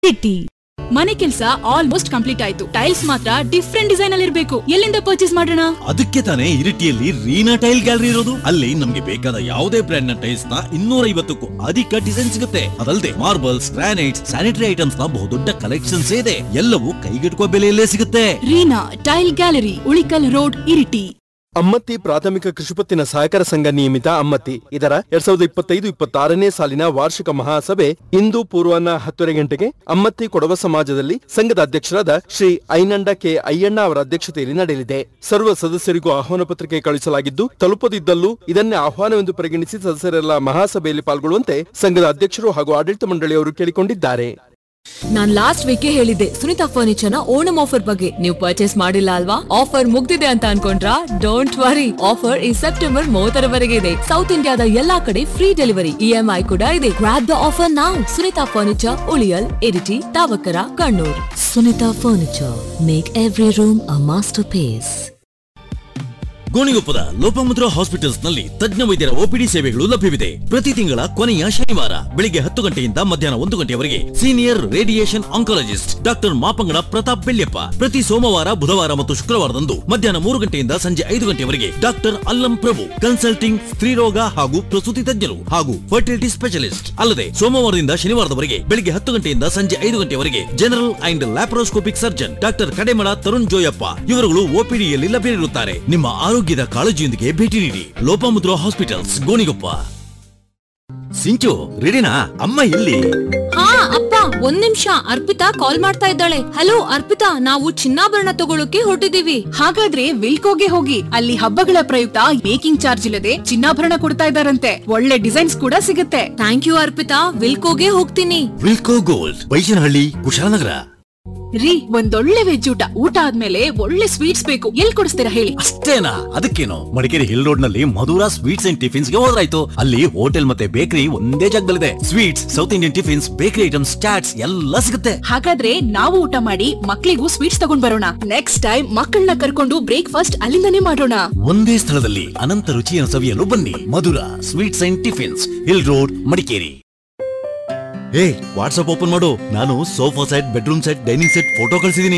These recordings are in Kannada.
ಇರಿಟಿ ಮನೆ ಕೆಲಸ ಆಲ್ಮೋಸ್ಟ್ ಕಂಪ್ಲೀಟ್ ಆಯ್ತು ಟೈಲ್ಸ್ ಮಾತ್ರ ಡಿಫ್ರೆಂಟ್ ಡಿಸೈನ್ ಅಲ್ಲಿ ಇರಬೇಕು ಎಲ್ಲಿಂದ ಪರ್ಚೇಸ್ ಮಾಡೋಣ ಅದಕ್ಕೆ ತಾನೇ ಇರಿಟಿಯಲ್ಲಿ ರೀನಾ ಟೈಲ್ ಗ್ಯಾಲರಿ ಇರೋದು ಅಲ್ಲಿ ನಮ್ಗೆ ಬೇಕಾದ ಯಾವುದೇ ಬ್ರ್ಯಾಂಡ್ ನ ಟೈಲ್ಸ್ ನ ಇನ್ನೂರ ಐವತ್ತಕ್ಕೂ ಅಧಿಕ ಡಿಸೈನ್ ಸಿಗುತ್ತೆ ಅದಲ್ಲದೆ ಮಾರ್ಬಲ್ಸ್ ಗ್ರಾನೈಟ್ಸ್ ಸ್ಯಾನಿಟರಿ ಐಟಮ್ಸ್ ನ ಬಹುದೊಡ್ಡ ಕಲೆಕ್ಷನ್ಸ್ ಇದೆ ಎಲ್ಲವೂ ಕೈಗೆಟುಕುವ ಬೆಲೆಯಲ್ಲೇ ಸಿಗುತ್ತೆ Reena tile gallery Ulikal road Iritty Ammathi ಪ್ರಾಥಮಿಕ ಕೃಷಿಪತ್ತಿನ ಸಹಕಾರ ಸಂಘ ನಿಯಮಿತ ಅಮ್ಮತ್ತಿ ಇದರ ಎರಡ್ ಸಾವಿರದ ಇಪ್ಪತ್ತೈದು ಇಪ್ಪತ್ತಾರನೇ ಸಾಲಿನ ವಾರ್ಷಿಕ ಮಹಾಸಭೆ ಇಂದು ಪೂರ್ವಾಹ್ನ ಹತ್ತುವರೆ ಗಂಟೆಗೆ ಅಮ್ಮತ್ತಿ ಕೊಡವ ಸಮಾಜದಲ್ಲಿ ಸಂಘದ ಅಧ್ಯಕ್ಷರಾದ ಶ್ರೀ ಐನಂಡ ಕೆ ಅಯ್ಯಣ್ಣ ಅವರ ಅಧ್ಯಕ್ಷತೆಯಲ್ಲಿ ನಡೆಯಲಿದೆ ಸರ್ವ ಸದಸ್ಯರಿಗೂ ಆಹ್ವಾನ ಪತ್ರಿಕೆ ಕಳುಹಿಸಲಾಗಿದ್ದು ತಲುಪದಿದ್ದಲ್ಲೂ ಇದನ್ನೇ ಆಹ್ವಾನವೆಂದು ಪರಿಗಣಿಸಿ ಸದಸ್ಯರೆಲ್ಲ ಮಹಾಸಭೆಯಲ್ಲಿ ಪಾಲ್ಗೊಳ್ಳುವಂತೆ ಸಂಘದ ಅಧ್ಯಕ್ಷರು ಹಾಗೂ ಆಡಳಿತ ಮಂಡಳಿಯವರು ಕೇಳಿಕೊಂಡಿದ್ದಾರೆ ನಾನ್ ಲಾಸ್ಟ್ ವೀಕ್ ಹೇಳಿದ್ದೆ ಸುನಿತಾ ಫರ್ನಿಚರ್ ನ ಓಣಂ ಆಫರ್ ಬಗ್ಗೆ ನೀವು ಪರ್ಚೇಸ್ ಮಾಡಿಲ್ಲ ಅಲ್ವಾ ಆಫರ್ ಮುಗ್ದಿದೆ ಅಂತ ಅನ್ಕೊಂಡ್ರಾ ಡೋಂಟ್ ವರಿ ಆಫರ್ ಈ ಸೆಪ್ಟೆಂಬರ್ ಮೂವತ್ತರವರೆಗೆ ಇದೆ ಸೌತ್ ಇಂಡಿಯಾದ ಎಲ್ಲಾ ಕಡೆ ಫ್ರೀ ಡೆಲಿವರಿ ಇಎಂಐ ಕೂಡ ಇದೆ ಗ್ರಾಪ್ ದ ಆಫರ್ ನಾವು Sunita furniture Uliyal Iritty Thavakkara Kannur Sunita furniture make every room a masterpiece ಗೋಣಿಗೊಪ್ಪದ ಲೋಪಮುದ್ರಾ ಹಾಸ್ಪಿಟಲ್ಸ್ ನಲ್ಲಿ ತಜ್ಞ ವೈದ್ಯರ ಒಪಿಡಿ ಸೇವೆಗಳು ಲಭ್ಯವಿದೆ ಪ್ರತಿ ತಿಂಗಳ ಕೊನೆಯ ಶನಿವಾರ ಬೆಳಿಗ್ಗೆ ಹತ್ತು ಗಂಟೆಯಿಂದ ಮಧ್ಯಾಹ್ನ ಒಂದು ಗಂಟೆವರೆಗೆ senior radiation oncologist doctor Mapangada Pratap Belliappa ಪ್ರತಿ ಸೋಮವಾರ ಬುಧವಾರ ಮತ್ತು ಶುಕ್ರವಾರದಂದು ಮಧ್ಯಾಹ್ನ ಮೂರು ಗಂಟೆಯಿಂದ ಸಂಜೆ ಐದು ಗಂಟೆವರೆಗೆ ಡಾಕ್ಟರ್ ಅಲ್ಲಂ ಪ್ರಭು ಕನ್ಸಲ್ಟಿಂಗ್ ಸ್ತ್ರೀರೋಗ ಹಾಗೂ ಪ್ರಸೂತಿ ತಜ್ಞರು ಹಾಗೂ ಫರ್ಟಿಲಿಟಿ ಸ್ಪೆಷಲಿಸ್ಟ್ ಅಲ್ಲದೆ ಸೋಮವಾರದಿಂದ ಶನಿವಾರದವರೆಗೆ ಬೆಳಿಗ್ಗೆ ಹತ್ತು ಗಂಟೆಯಿಂದ ಸಂಜೆ ಐದು ಗಂಟೆವರೆಗೆ general and laparoscopic surgeon doctor Kademala Tarun Joyappa ಇವರುಗಳು ಒಪಿಡಿಯಲ್ಲಿ ಲಭ್ಯರಿರುತ್ತಾರೆ ನಿಮ್ಮ ಆರೋಗ್ಯದ ಕಾಳಜಿಯೊಂದಿಗೆ ಭೇಟಿ ನೀಡಿ ಲೋಪಮುದ್ರಾ ಹಾಸ್ಪಿಟಲ್ಸ್ ಗೋಣಿಗೊಪ್ಪ ಸಿಂಚು ರೆಡಿನಾ ಅಮ್ಮ ಎಲ್ಲಿ ಹಾ ಅಪ್ಪ ಒಂದ್ ನಿಮಿಷ ಅರ್ಪಿತಾ ಕಾಲ್ ಮಾಡ್ತಾ ಇದ್ದಾಳೆ ಹಲೋ ಅರ್ಪಿತಾ ನಾವು ಚಿನ್ನಾಭರಣ ತಗೊಳಕ್ಕೆ ಹೊರಟಿದೀವಿ ಹಾಗಾದ್ರೆ ವಿಲ್ಕೋಗೆ ಹೋಗಿ ಅಲ್ಲಿ ಹಬ್ಬಗಳ ಪ್ರಯುಕ್ತ ಮೇಕಿಂಗ್ ಚಾರ್ಜ್ ಇಲ್ಲದೆ ಚಿನ್ನಾಭರಣ ಕೊಡ್ತಾ ಇದಾರಂತೆ ಒಳ್ಳೆ ಡಿಸೈನ್ಸ್ ಕೂಡ ಸಿಗುತ್ತೆ ಥ್ಯಾಂಕ್ ಯು ಅರ್ಪಿತಾ ವಿಲ್ಕೋಗೆ ಹೋಗ್ತೀನಿ ವಿಲ್ಕೋ ಗೋಲ್ಡ್ ಬೈಶನಹಳ್ಳಿ ಕುಶಾಲನಗರ ರೀ ಒಂದೊಳ್ಳೆ ವೆಜ್ ಊಟ ಊಟ ಆದ್ಮೇಲೆ ಒಳ್ಳೆ ಸ್ವೀಟ್ಸ್ ಬೇಕು ಎಲ್ ಕೊಡಿಸ್ತೀರಾ ಹೇಳಿ ಅಷ್ಟೇನಾ ಅದಕ್ಕೇನು ಮಡಿಕೇರಿ ಹಿಲ್ ರೋಡ್ ನಲ್ಲಿ ಮಧುರಾ ಸ್ವೀಟ್ಸ್ ಅಂಡ್ ಟಿಫಿನ್ಸ್ ಗೆ ಹೋದ್ರಾಯ್ತು ಅಲ್ಲಿ ಹೋಟೆಲ್ ಮತ್ತೆ ಬೇಕರಿ ಒಂದೇ ಜಾಗದಲ್ಲಿದೆ sweets south Indian tiffins bakery items chats ಎಲ್ಲ ಸಿಗುತ್ತೆ ಹಾಗಾದ್ರೆ ನಾವು ಊಟ ಮಾಡಿ ಮಕ್ಳಿಗೂ ಸ್ವೀಟ್ಸ್ ತಗೊಂಡ್ ಬರೋಣ ನೆಕ್ಸ್ಟ್ ಟೈಮ್ ಮಕ್ಕಳನ್ನ ಕರ್ಕೊಂಡು ಬ್ರೇಕ್ಫಾಸ್ಟ್ ಅಲ್ಲಿಂದನೇ ಮಾಡೋಣ ಒಂದೇ ಸ್ಥಳದಲ್ಲಿ ಅನಂತ ರುಚಿಯನ್ನು ಸವಿಯಲು ಬನ್ನಿ Madhura sweets and tiffins hill road Madikeri ಏ ವಾಟ್ಸ್ಆಪ್ ಓಪನ್ ಮಾಡು ನಾನು sofa set bedroom set dining set photo ಕಳ್ಸಿದೀನಿ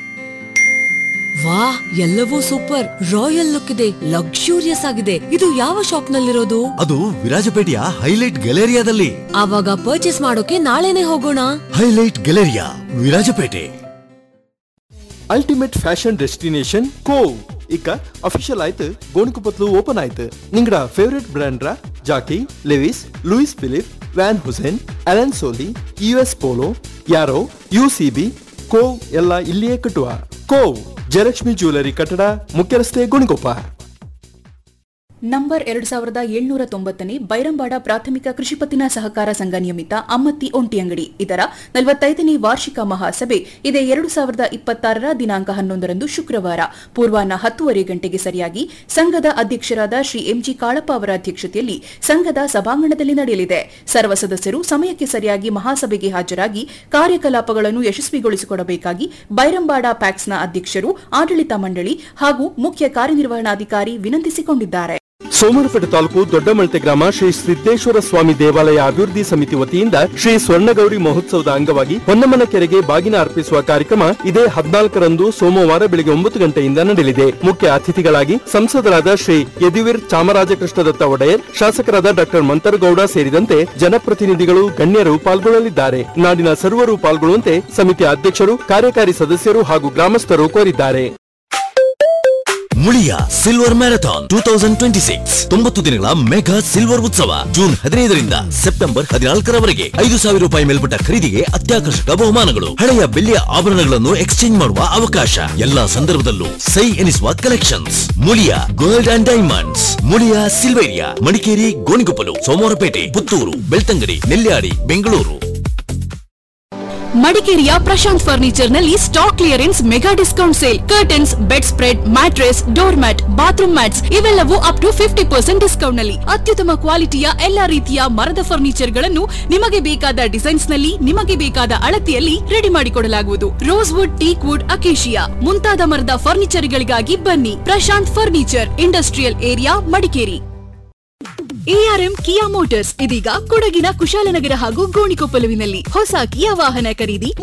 ವಾ ಎಲ್ಲವೂ ಸೂಪರ್ ರಾಯಲ್ ಲುಕ್ ಇದೆ ಲಕ್ಸುರಿಯಸ್ ಆಗಿದೆ ಇದು ಯಾವ ಶಾಪ್ ನಲ್ಲಿರೋದು ಅದು ವಿರಾಜಪೇಟೆಯ ಹೈಲೈಟ್ ಗ್ಯಾಲೇರಿಯಾದಲ್ಲಿ ಆವಾಗ ಪರ್ಚೇಸ್ ಮಾಡೋಕೆ ನಾಳೆನೆ ಹೋಗೋಣ highlight galleria Virajpet ultimate fashion destination ಕೋವ್ ಇಕ ಅಫಿಷಿಯಲ್ ಆಯ್ತು ಗೋಣಿಕೊಪ್ಪತ್ಲು ಓಪನ್ ಆಯ್ತು ನಿಂಗಡ ಫೇವರೇಟ್ ಬ್ರ್ಯಾಂಡ್ರ Jockey Levi's Louis Philippe Van Heusen Allen Solly U S Polo ಯಾರೋ ಯು ಸಿ ಬಿ ಕೋವ್ ಎಲ್ಲ ಇಲ್ಲಿಯೇ ಕಟ್ಟುವ ಕೋವ್ ಜಯಲಕ್ಷ್ಮಿ ಜ್ಯುವೆಲರಿ ಕಟ್ಟಡ ಮುಖ್ಯ ರಸ್ತೆ ಗೋಣಿಕೊಪ್ಪ ನಂಬರ್ ಎರಡ್ ಸಾವಿರದ ಏಳ್ನೂರ ತೊಂಬತ್ತನೇ ಬೈರಂಬಾಡ ಪ್ರಾಥಮಿಕ ಕೃಷಿ ಪತ್ತಿನ ಸಹಕಾರ ಸಂಘ ನಿಯಮಿತ ಅಮ್ಮತ್ತಿ ಒಂಟಿ ಅಂಗಡಿ ಇದರ ನಲವತ್ತೈದನೇ ವಾರ್ಷಿಕ ಮಹಾಸಭೆ ಇದೇ ಎರಡು ಸಾವಿರದ ಇಪ್ಪತ್ತಾರರ ದಿನಾಂಕ ಹನ್ನೊಂದರಂದು ಶುಕ್ರವಾರ ಪೂರ್ವಾಹ್ನ ಹತ್ತುವರೆ ಗಂಟೆಗೆ ಸರಿಯಾಗಿ ಸಂಘದ ಅಧ್ಯಕ್ಷರಾದ ಶ್ರೀ ಎಂಜಿ ಕಾಳಪ್ಪ ಅವರ ಅಧ್ಯಕ್ಷತೆಯಲ್ಲಿ ಸಂಘದ ಸಭಾಂಗಣದಲ್ಲಿ ನಡೆಯಲಿದೆ ಸರ್ವ ಸದಸ್ಯರು ಸಮಯಕ್ಕೆ ಸರಿಯಾಗಿ ಮಹಾಸಭೆಗೆ ಹಾಜರಾಗಿ ಕಾರ್ಯಕಲಾಪಗಳನ್ನು ಯಶಸ್ವಿಗೊಳಿಸಿಕೊಡಬೇಕಾಗಿ ಬೈರಂಬಾಡ ಪ್ಯಾಕ್ಸ್ನ ಅಧ್ಯಕ್ಷರು ಆಡಳಿತ ಮಂಡಳಿ ಹಾಗೂ ಮುಖ್ಯ ಕಾರ್ಯನಿರ್ವಹಣಾಧಿಕಾರಿ ವಿನಂತಿಸಿಕೊಂಡಿದ್ದಾರೆ ಸೋಮರಪೇಟೆ ತಾಲೂಕು ದೊಡ್ಡಮಳತೆ ಗ್ರಾಮ ಶ್ರೀ ಸಿದ್ದೇಶ್ವರ ಸ್ವಾಮಿ ದೇವಾಲಯ ಅಭಿವೃದ್ಧಿ ಸಮಿತಿ ವತಿಯಿಂದ ಶ್ರೀ ಸ್ವರ್ಣಗೌರಿ ಮಹೋತ್ಸವದ ಅಂಗವಾಗಿ ಹೊನ್ನಮ್ಮನ ಕೆರೆಗೆ ಬಾಗಿನ ಅರ್ಪಿಸುವ ಕಾರ್ಯಕ್ರಮ ಇದೇ ಹದಿನಾಲ್ಕರಂದು ಸೋಮವಾರ ಬೆಳಿಗ್ಗೆ ಒಂಬತ್ತು ಗಂಟೆಯಿಂದ ನಡೆಯಲಿದೆ ಮುಖ್ಯ ಅತಿಥಿಗಳಾಗಿ ಸಂಸದರಾದ ಶ್ರೀ ಯದುವೀರ್ ಚಾಮರಾಜಕೃಷ್ಣದತ್ತ ಒಡೆಯರ್ ಶಾಸಕರಾದ ಡಾಕ್ಟರ್ ಮಂತರಗೌಡ ಸೇರಿದಂತೆ ಜನಪ್ರತಿನಿಧಿಗಳು ಗಣ್ಯರು ಪಾಲ್ಗೊಳ್ಳಲಿದ್ದಾರೆ ನಾಡಿನ ಸರ್ವರು ಪಾಲ್ಗೊಳ್ಳುವಂತೆ ಸಮಿತಿಯ ಅಧ್ಯಕ್ಷರು ಕಾರ್ಯಕಾರಿ ಸದಸ್ಯರು ಹಾಗೂ ಗ್ರಾಮಸ್ಥರು ಕೋರಿದ್ದಾರೆ Muliya silver marathon two thousand twenty six ತೊಂಬತ್ತು ದಿನಗಳ ಮೆಗಾ ಸಿಲ್ವರ್ ಉತ್ಸವ ಜೂನ್ ಹದಿನೈದರಿಂದ ಸೆಪ್ಟೆಂಬರ್ ಹದಿನಾಲ್ಕರವರೆಗೆ ಐದು ಸಾವಿರ ರೂಪಾಯಿ ಮೇಲ್ಪಟ್ಟ ಖರೀದಿಗೆ ಅತ್ಯಾಕರ್ಷಕ ಬಹುಮಾನಗಳು ಹಳೆಯ ಬೆಳ್ಳಿಯ ಆಭರಣಗಳನ್ನು ಎಕ್ಸ್ಚೇಂಜ್ ಮಾಡುವ ಅವಕಾಶ ಎಲ್ಲಾ ಸಂದರ್ಭದಲ್ಲೂ ಸೈ ಎನಿಸುವ collections Muliya gold and diamonds Muliya Silveria Madikeri Gonikoppal Somwarpet Puttur Belthangady Nelyadi Bengaluru ಮಡಿಕೇರಿಯ ಪ್ರಶಾಂತ್ ಫರ್ನಿಚರ್ ನಲ್ಲಿ stock clearance mega discount sale curtains bed spread mattress door mat bathroom mats ಇವೆಲ್ಲವೂ up to fifty percent discount ನಲ್ಲಿ ಅತ್ಯುತ್ತಮ ಕ್ವಾಲಿಟಿಯ ಎಲ್ಲಾ ರೀತಿಯ ಮರದ ಫರ್ನಿಚರ್ ಗಳನ್ನು ನಿಮಗೆ ಬೇಕಾದ ಡಿಸೈನ್ಸ್ ನಲ್ಲಿ ನಿಮಗೆ ಬೇಕಾದ ಅಳತೆಯಲ್ಲಿ ರೆಡಿ ಮಾಡಿಕೊಡಲಾಗುವುದು rose wood teak wood acacia ಮುಂತಾದ ಮರದ ಫರ್ನಿಚರ್ ಗಳಿಗಾಗಿ ಬನ್ನಿ Prashant furniture industrial area Madikeri ARM Kia Motors ಇದೀಗ ಕೊಡಗಿನ ಕುಶಾಲನಗರ ಹಾಗೂ ಗೋಣಿಕೊಪ್ಪಲುವಿನಲ್ಲಿ ಹೊಸ ಕಿಯಾ ವಾಹನ ಖರೀದಿ